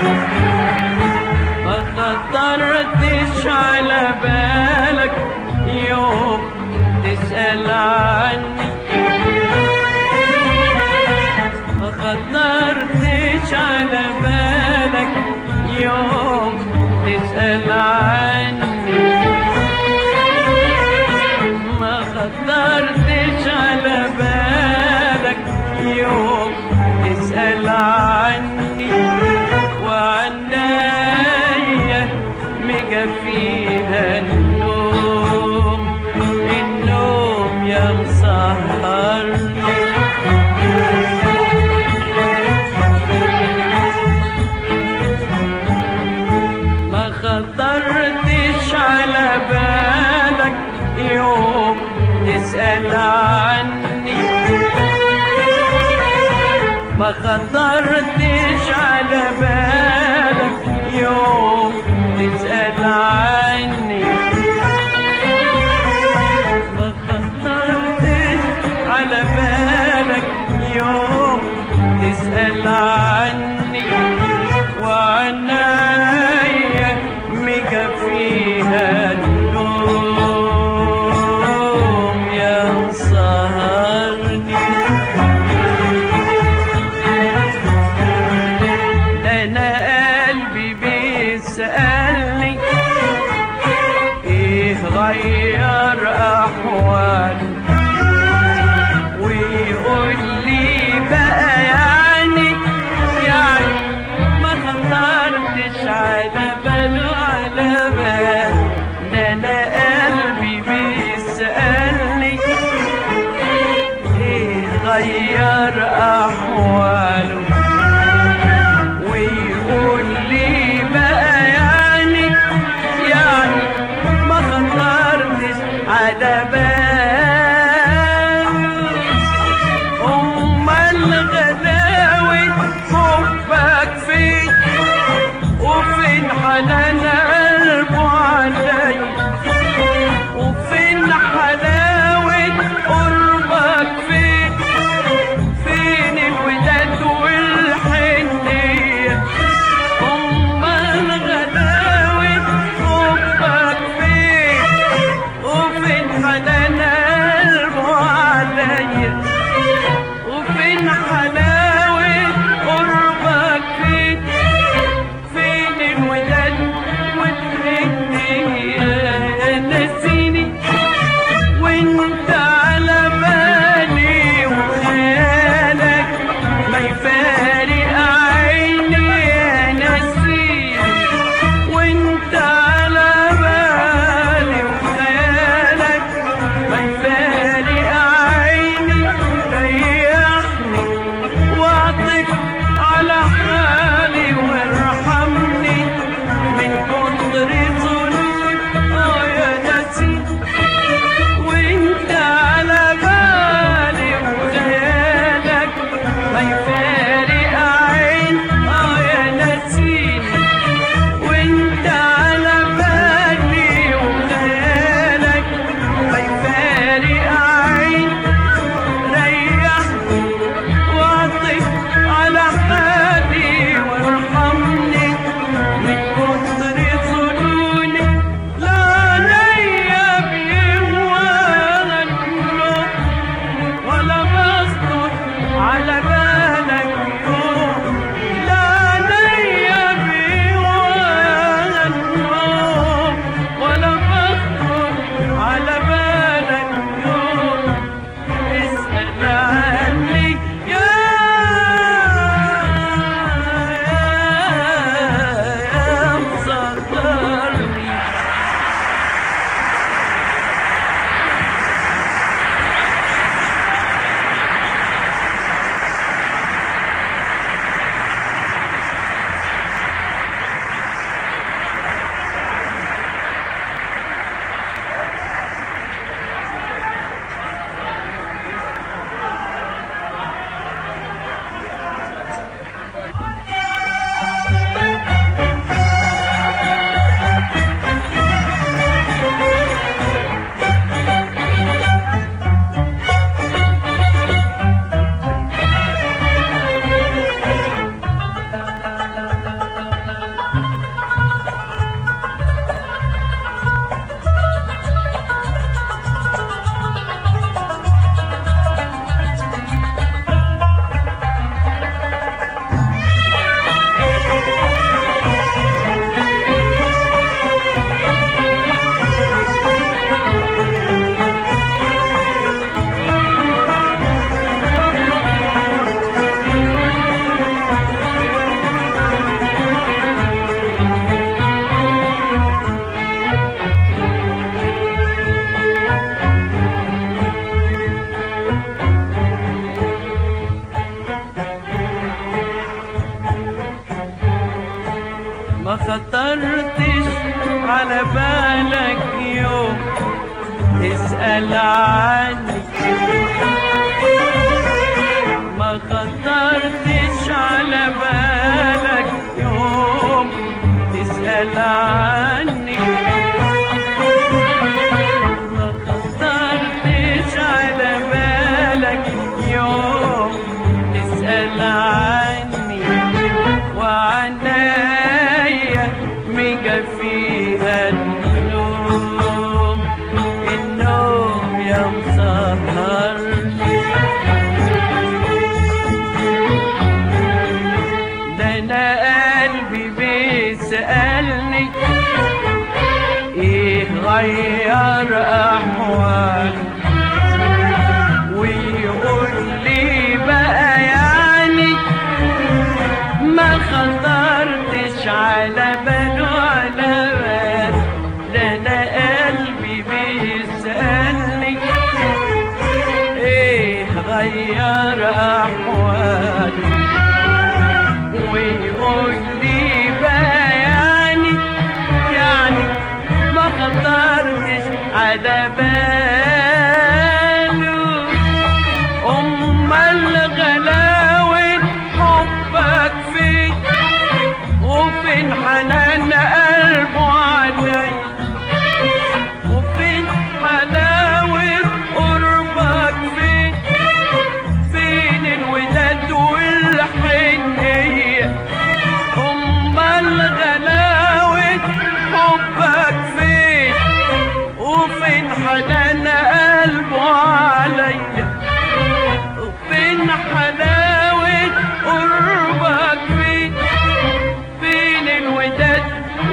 ما خطرتش على بالك يوم تسأل عني ما خطرتش على بالك يوم تسأل عني ما خطرتش على بالك يوم تسأل عني وعنايا مجفيها النوم النوم يا مسهرني ما خطرتش على بالك يوم تسأل عني ما خطرتش على بالك يوم تسأل عني ما خطرتش على بالك يوم تسأل عني وعنايا مكفيها النوم يا سهرني انا قلبي بيسألني خطرتش على بالك يوم تسأل عني ما خطرتش على بالك يوم تسأل عني ما خطرتش على بالك يوم تسأل عني وعنايا ميجا فيها النوم النوم يا مسهرني ده انا قلبي بيسألني ايه غير احوالي ويقول لي بقى يعني ما خطرتش على باله على بال ده انا قلبي بيسألني ايه غير احوالي ويقول لي بياني يعني ما خطرتش على باله امال غلاوة حبك فين وفين حنان قلبه علي وفين حلاوة قربك فين فين الوداد والحنية أمال غلاوة حبك فين وفين حنان قلبه عليا وفين حلاوة قربك فين فين الوداد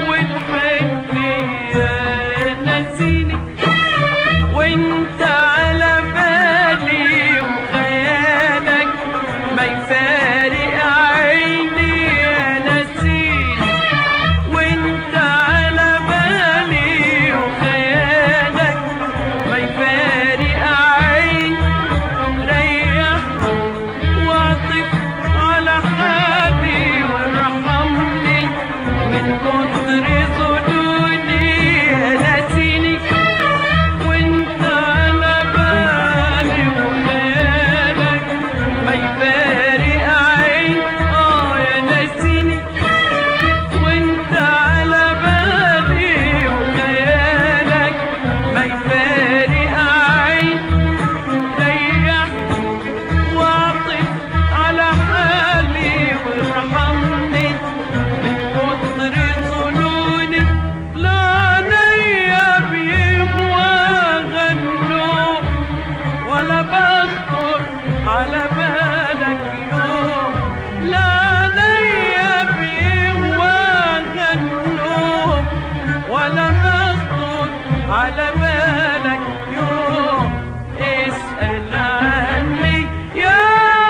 والحنية نسيني وانت على بالي وخيالك ما يفارق عيني يا نسيني وانت على بالي وخيالك ما يفارق عيني ريح واعطف على حالي وارحمني من كتر ظنوني نسيني وانت على بالي وخيالك ما يفارق عين اه يا نسيني وانت على بالي وخيالك ما يفارق عين ريح واعطف على حالي وارحمني من كتر ظنوني لا نيا بيبغى غنوا ولا بخطر على بالك يوم لا نيا بيبغى غنوا ولا بخطر على بالك يوم اسأل عني يا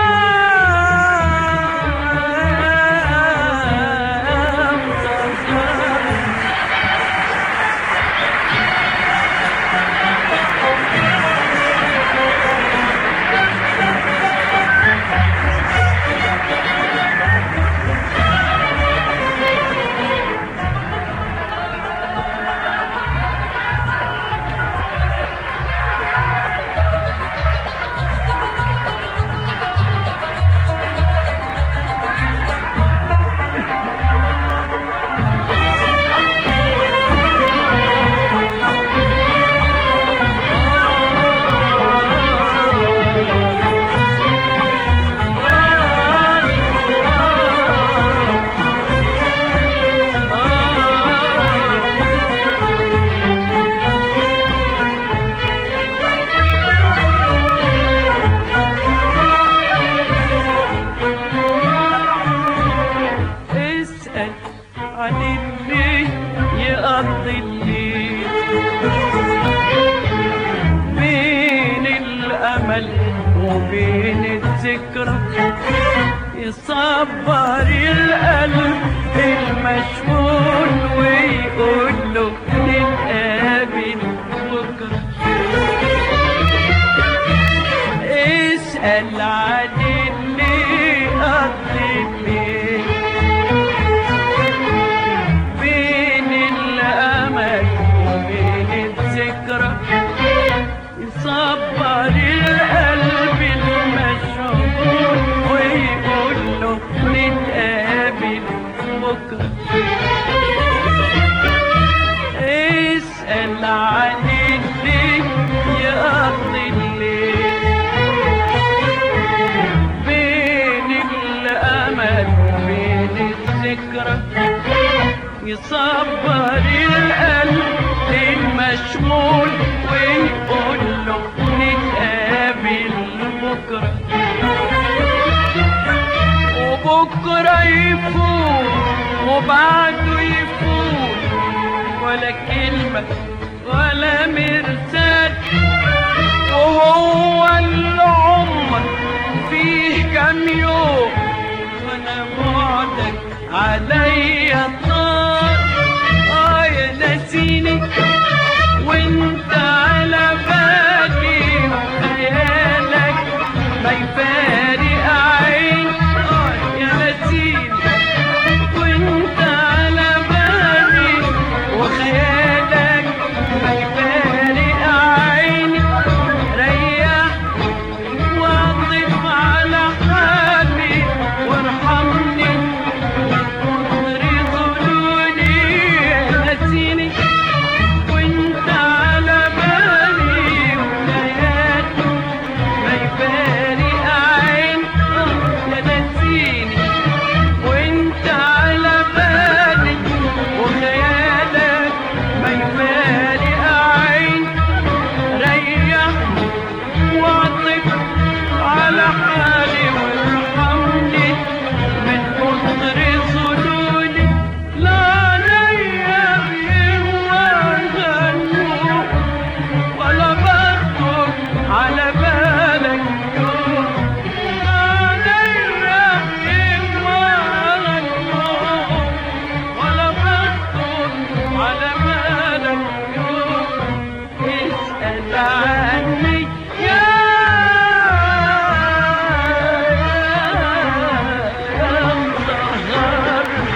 مسهر اسأل عن اللي يقضي الليل بين الأمل وبين الذكرى يصبر القلب المشغول ويقول له نتقابل بكرة اسأل عن اللي قضي الليل بكرة يصبر القلب المشغول ويقول له نتقابل بكرة وبكرة يفوت وبعده يفوت ولا كلمة ولا مرسال وهو العمر فيه كام يوم وانا بعدك عليا طار اه يا ناسيني وانت على بالي وخيالك ما يفارق عين اه يا ناسيني وانت على بالي وخيالك ما يفارق عيني ريح واطف على حالي وارحمني كتر ظلولي نسيني وانت على بالي وليالي ما يفارق عين يا نسيني وانت على بالي وخيالك ما يفارق عين ريح واعطف على حالي وارحمني من كتر ظلولي لا ليا ولا غنوب ولا بخطر على بالك يوم لا ليا ولا غنوب ولا بخطر على بالك يوم اسأل عني يا يا مطهرني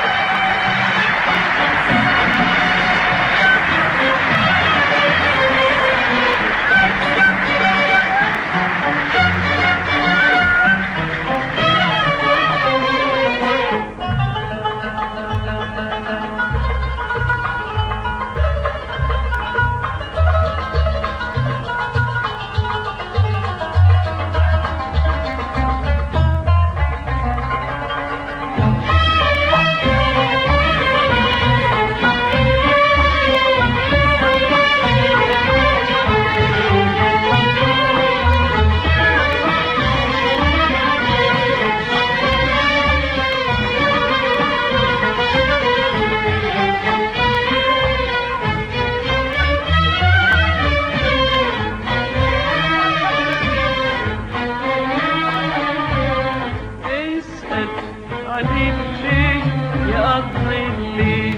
اسأل عن اللي يقضي اللي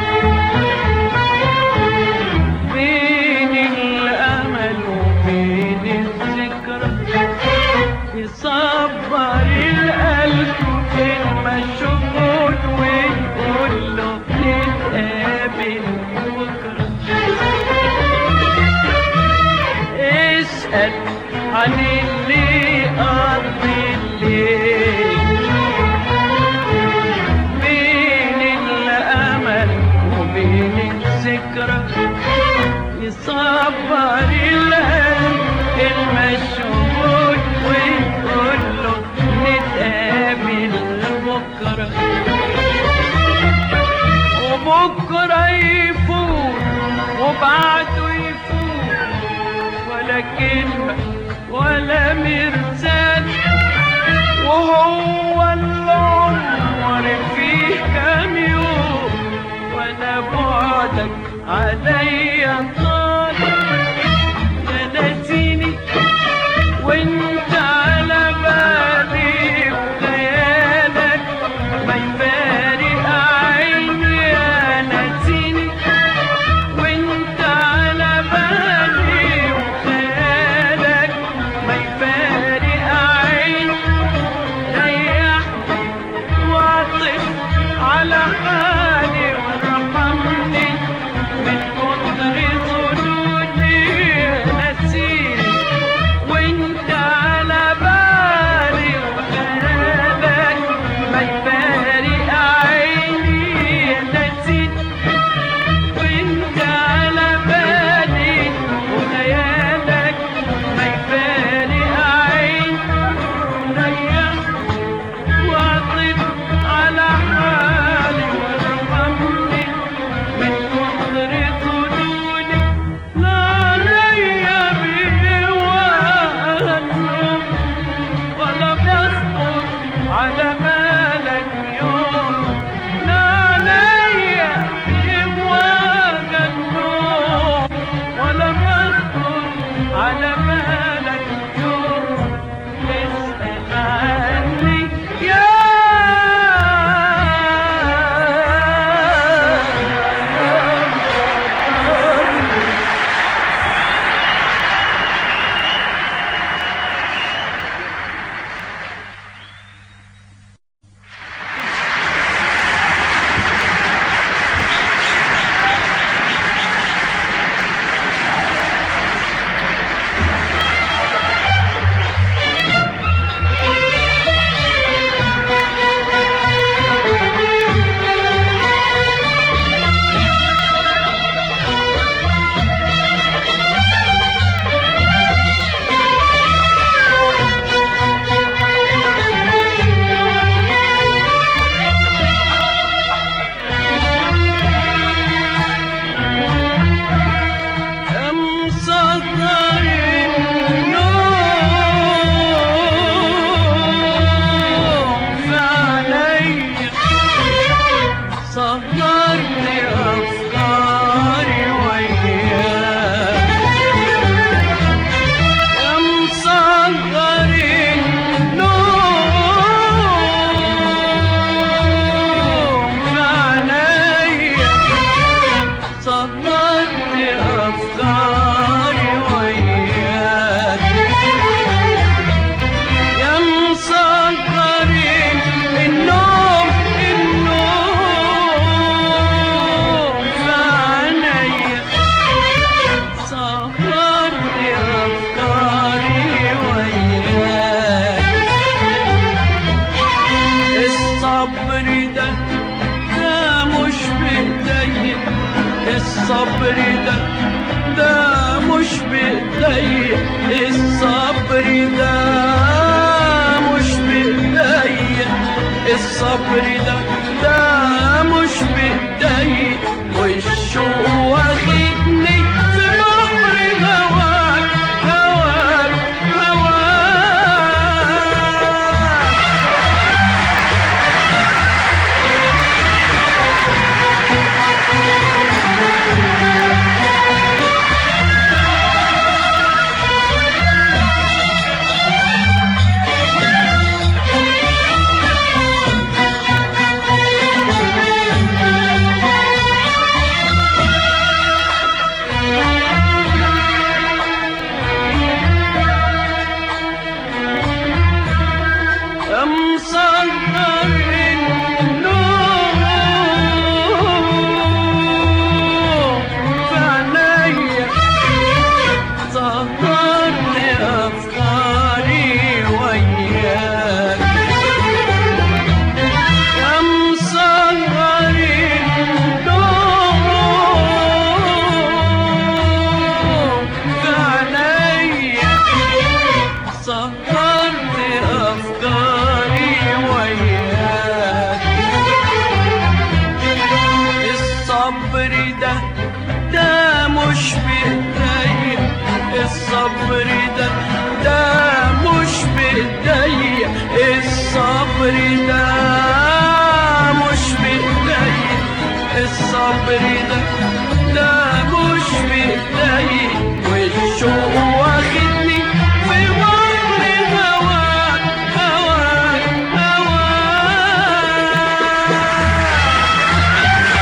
بين الأمل وبين الذكرى يصبر القلب المشغول ويقول له نتقابل بكرة اسأل عن اللي قضي الليل بين الأمل وبين الذكرى يصبر القلب المشغول ويقول له نتقابل بكرة وبكرة يفوت وبعده يفوت ولا كلمة ولا مرسال وهو العمر فيه كام يوم وانا بعدك عليا طال يا ناسيني وانت على بالي وخيالك ما يفارق عيني يا ناسيني وانت على بالي وخيالك ما يفارق عيني ريح واعطف على حالي وارحمني من كتر على بالك يوم لا عليا يبواك النوم ولا بخطر على بالك يوم اسأل عني يا كم صدر النوم فعلي صدرت أفكاري وياك كم صدر النوم فعلي صدرت أفكاري وياك يا مصدر النوم النوم فعنيا صدرت أفكاري وياك الصبر ده ده مش بإيديا الصبر ده ده مش بإيديا الصبر ده مش بإيديا الصبر ده ده مش بإيديا والشوق واخدني في بحر هواك هواك هواك كم صدر النوم فعنيا صدرت أفكاري وياك كم صدر النوم فعنيا صدرت أفكاري وياك الصبر ده ده مش بإيديا الصبر ده ده مش بإيديا الصبر ده مش بإيديا الصبر ده ده مش بإيديا والشوق واخدني في بحر هواك هواك هواك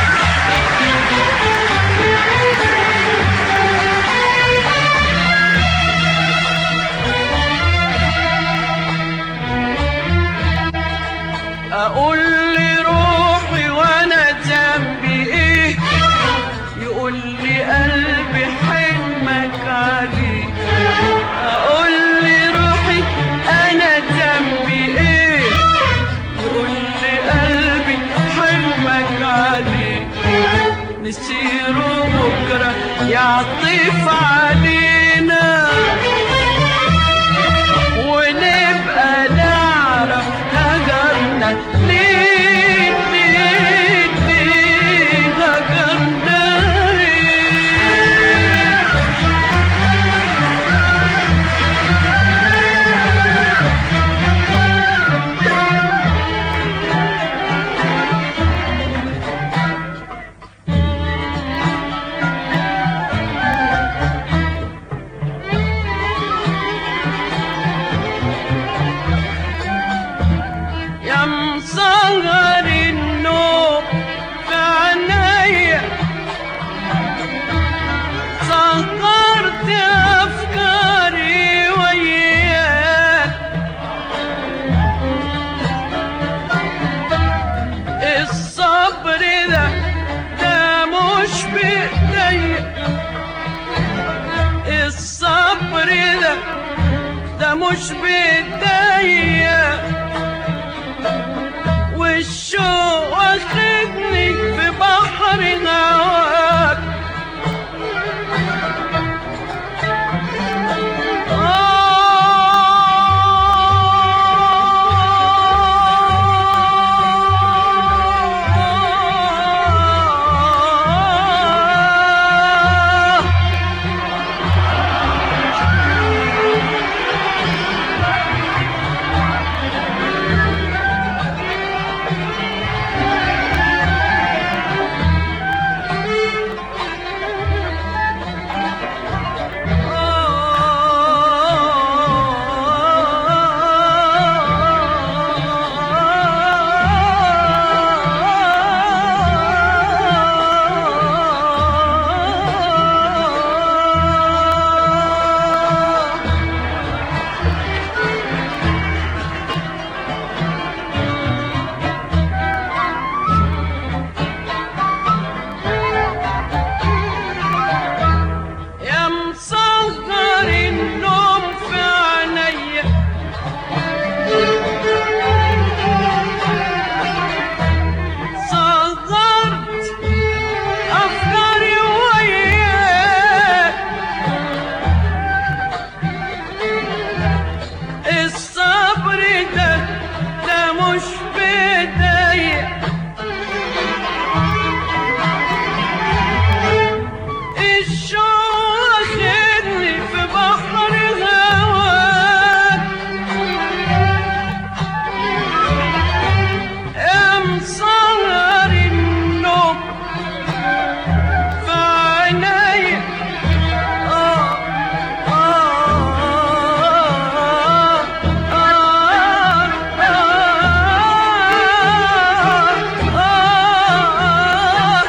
اقول لي روحي وانا ذنبي ايه يقول لي قلبي حلمك عليه اقول لي روحي انا ذنبي ايه يقول لي قلبي حلمك عليه نسيره بكره يعطف علينا ونبقى نعرف هجرنا ليه ليه ليه هجرنا ليه مسهر النوم في عينيا سهرت أفكاري وياك الصبر ده ده مش بإيديا الصبر ده ده مش بإيديا والشوق واخدني في بحر هواك آه يا مسهر النوم في عينيا صغرت أفكاري وياك الصبر ده ده مش بداية الشوق واخدني في بحر هواك يا مسهر النوم في عينيا آه آه آه آه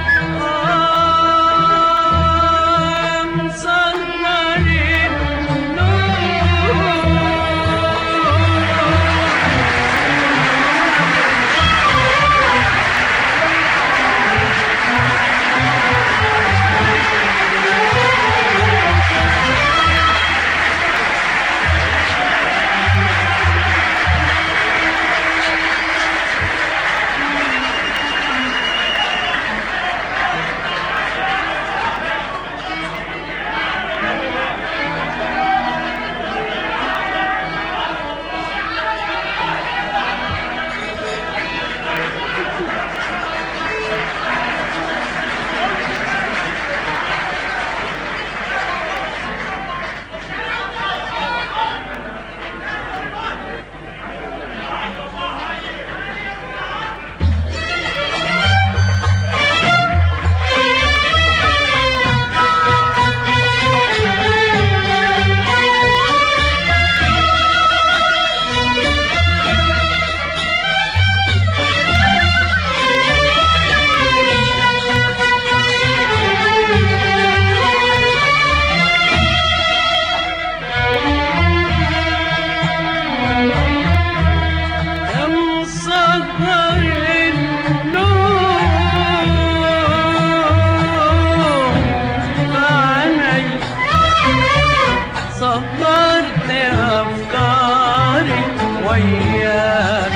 صبرت أفكاري وياك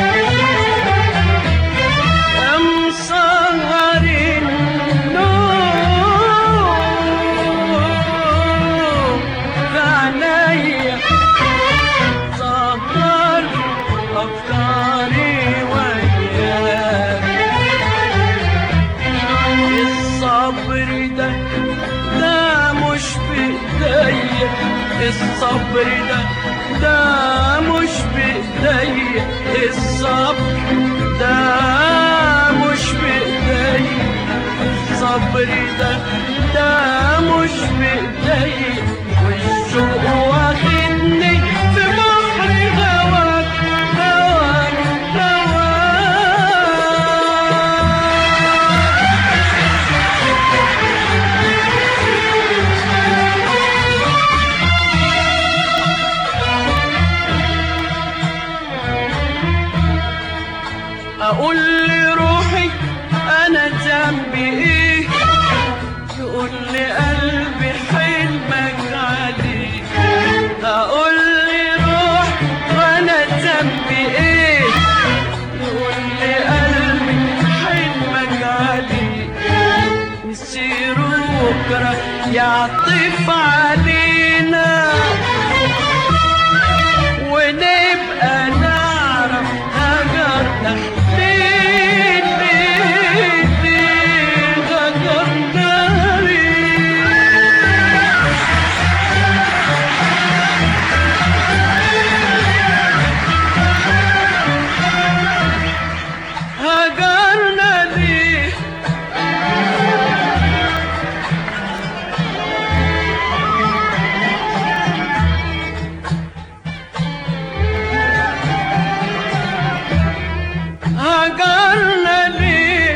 يا مسهر النوم في عينيا صبرت أفكاري وياك الصبر ده ده مش بإيديا الصبر ده ده مش بإيديا الصبر ده مش بإيديا الصبر ده ده مش بإيديا والشوق واخدني في بحر هواك هواك هواك اقول لروحي انا ذنبي ايه يقول لي قلبي حلمك عليه اقول لروح وانا ذنبي ايه يقول لي قلبي حلمك عليه نسير بكره يعطف علينا ونبقى نعرف هجرنا ليه ليه ليه هجرنا ليه هجرنا ليه هجرنا ليه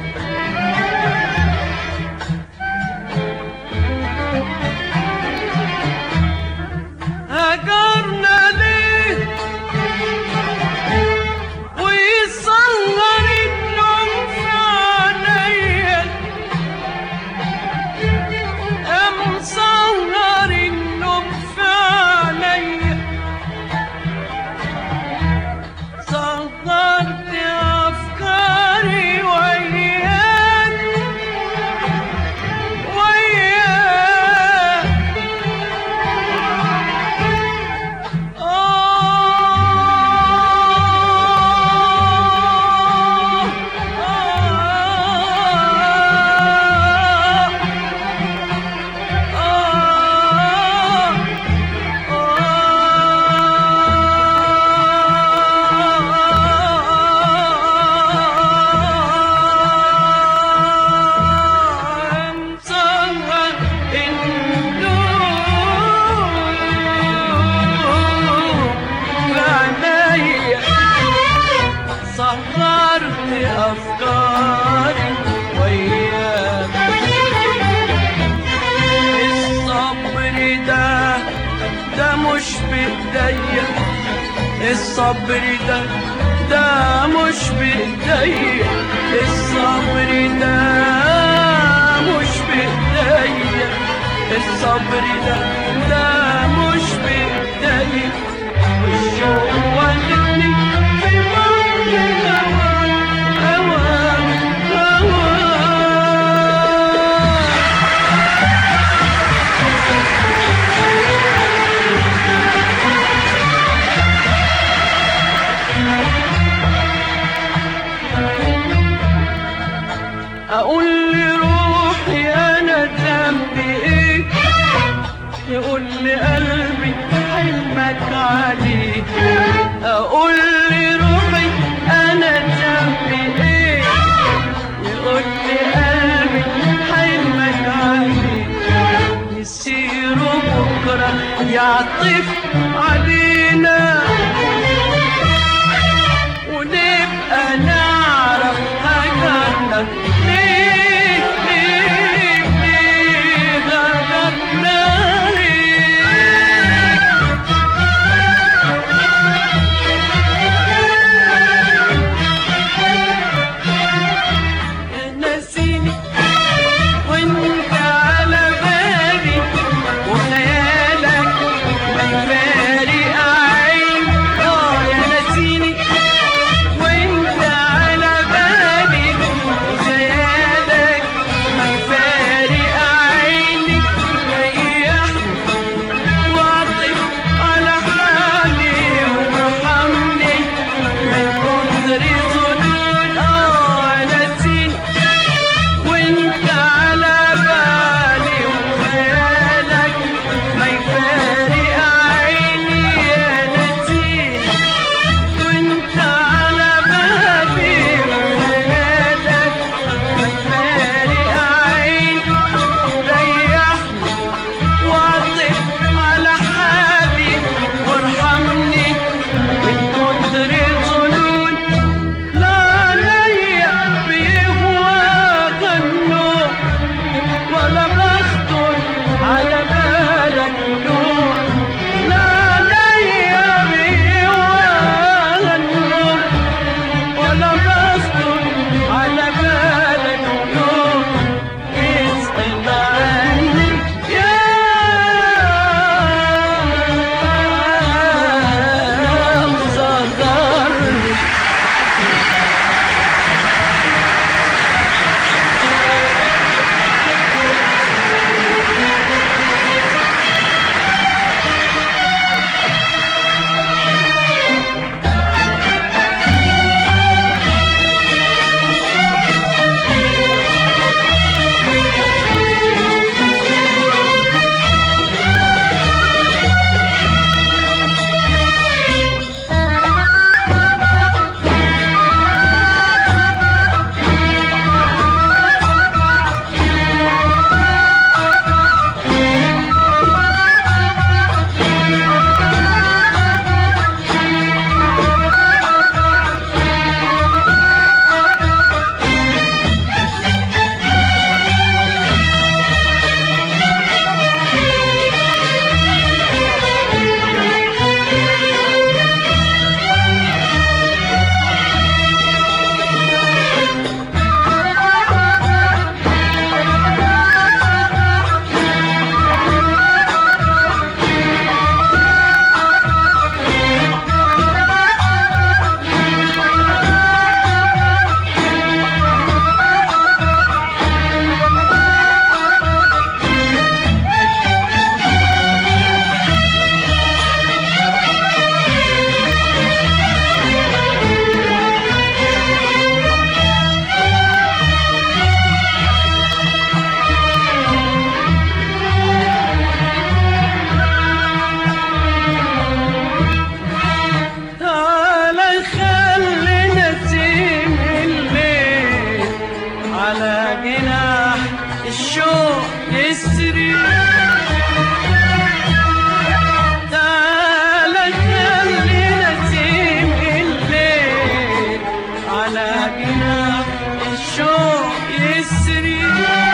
هجرنا ليه ويصغر النوم في عينيا أم صغر النوم في عينيا صغرت أفكاري وياك وياك آه آه آه صغرت أفكاري وياك الصبر ده ده مش بإيديا الصبر ده ده مش بإيديا الصبر ده مش بإيديا الصبر ده ده مش بإيديا والشوق ولدني في بحر الهوى هوى هوى اقول لروحي انا ذنبي ايه يقول لي قلبي حلمك عليه اقول لروحي انا ذنبي ايه يقول لي قلبي حلمك عليه نسير بكره يعطف علينا ونبقى نعرف هجرنا ليه ليه ليه هجرنا ليه نسيني وانت على بالي وخيالك ما يفارق جناح الشوق يسري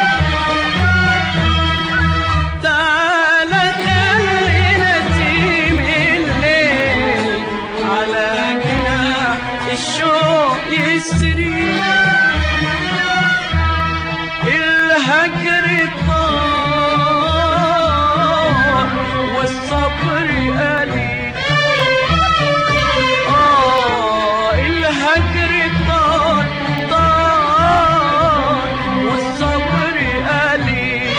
تعالى خلينا نسيم الليل على جناح الشوق يسري الهجر طار والصبر قليل آه الهجر طار طار والصبر قليل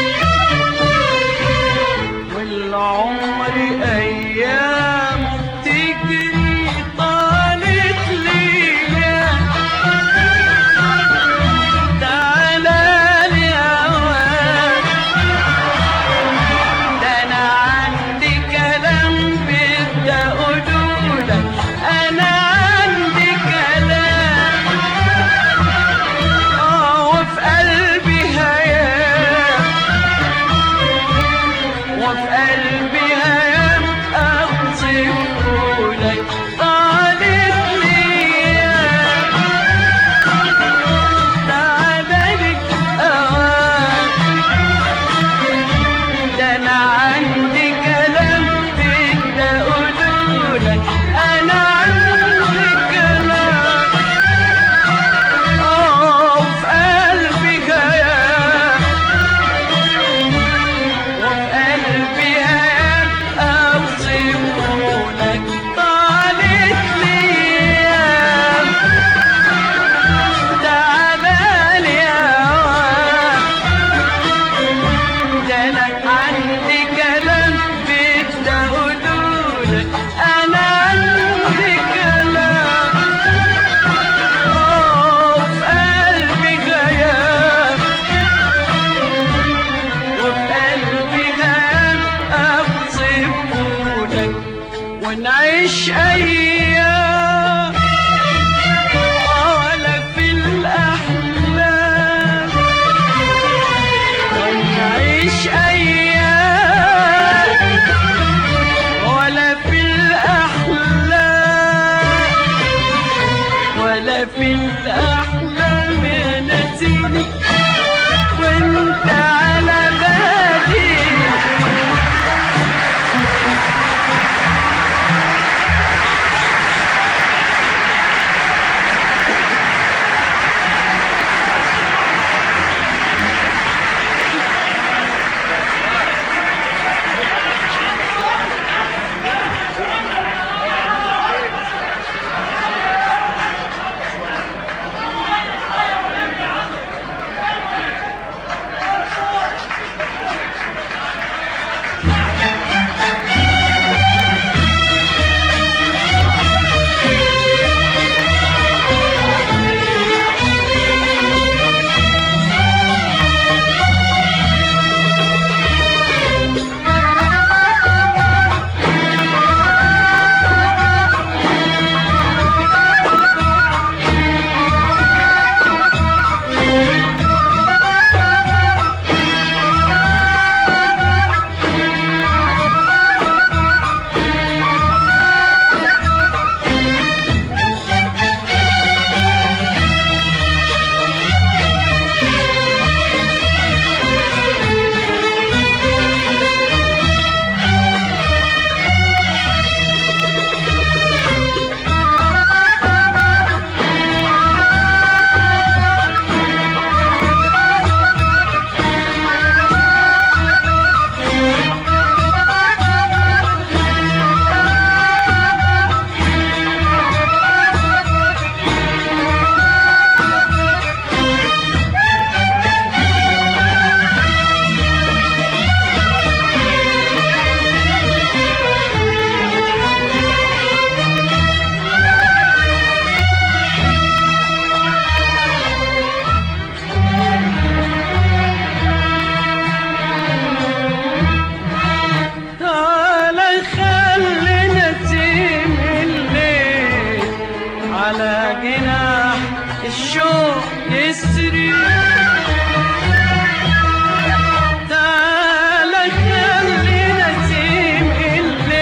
والعمر أيام تجري طالت ليا تعالى لي أوان ده أنا عندي كلام بدي أقولولك أنا عندي كلام آه وفي قلبي هيام وفي قلبي هيام أوصفهولك طالت ليام تعالى لك أوان ده أنا عندي كلام بدي أقولولك أنا عندي كلام آه وفي قلبي هيام وفي قلبي هيام أوصفهولك طالت ليام تعالى لي أوان ده أنا عندي كلام بدي أقولولك أنا عندي كلام آه في قلبي غياب وفي قلبي غياب أوصفهولك ونعيش أيام ولا في الأحلام ونعيش أيام ولا في الأحلام ولا في الأحلام يا نسيني وانت على بالي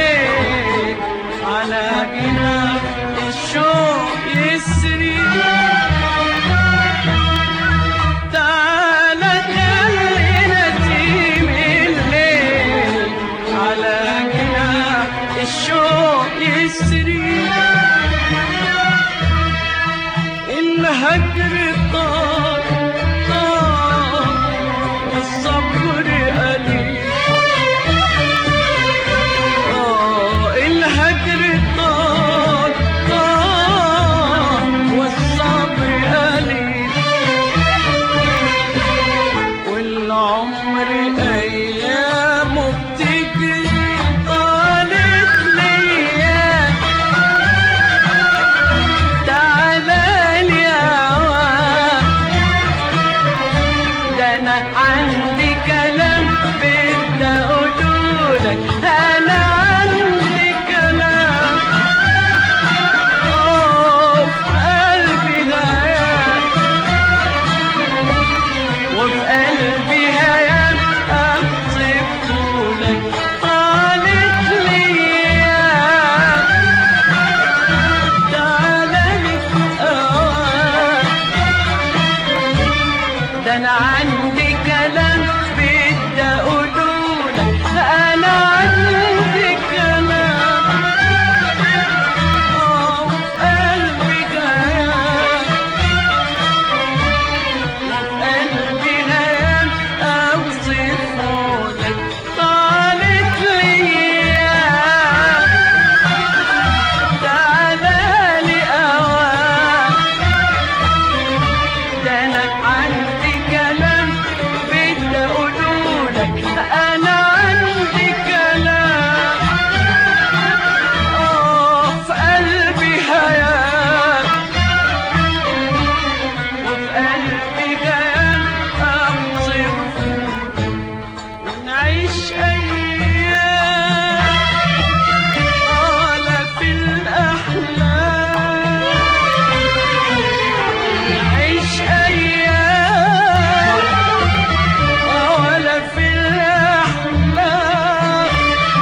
على جناح الشوق يسري الهجر طار طار والصبر قليل آه الهجر طار طار والصبر قليل والعمر أيامه بتجري طالت ليا تعالى لي أوام ده أنا عندي كلام بدي أقولولك أنا عندي كلام آه في قلبي هيام وفي قلبي هيام أوصفهولك طالت ليا تعالى لي أوام ده انا عندي كلام بدي اقولولك انا عندي كلام اه قلبي جايان قلبي هيام اوصفهولك طالت ليا تعالى لي اوام ده انا عندي كلام بدي اقولولك انا عندي كلام اه في قلبي هيام وفي قلبي كلام اوصف ونعيش ايام ولا في الاحلام نعيش أيام ولا في الأحلام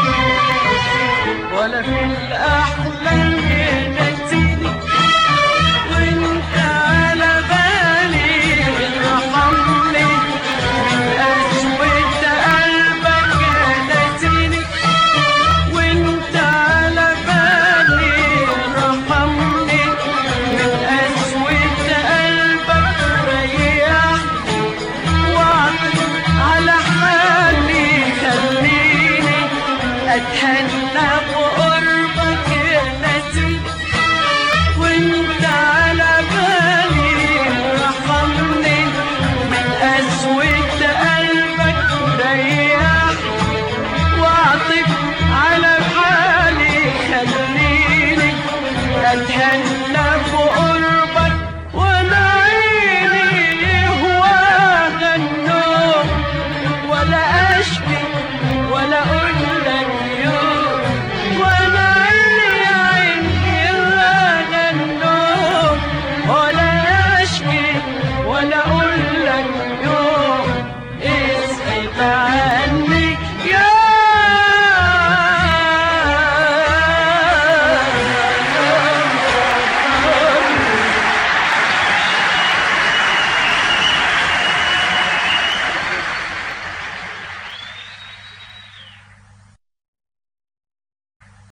ولا في الأحلام ينسيني وانت على بالي ارحمني من قسوة قلبك نسيني وانت على بالي ارحمني من قسوة قلبك ريح واعطف على حالي خليني اتهنى بقربك يا نسيم وانت على بالي رحمني من قسوة قلبك ريح واعطف على حالي خليني اتهنى بقربك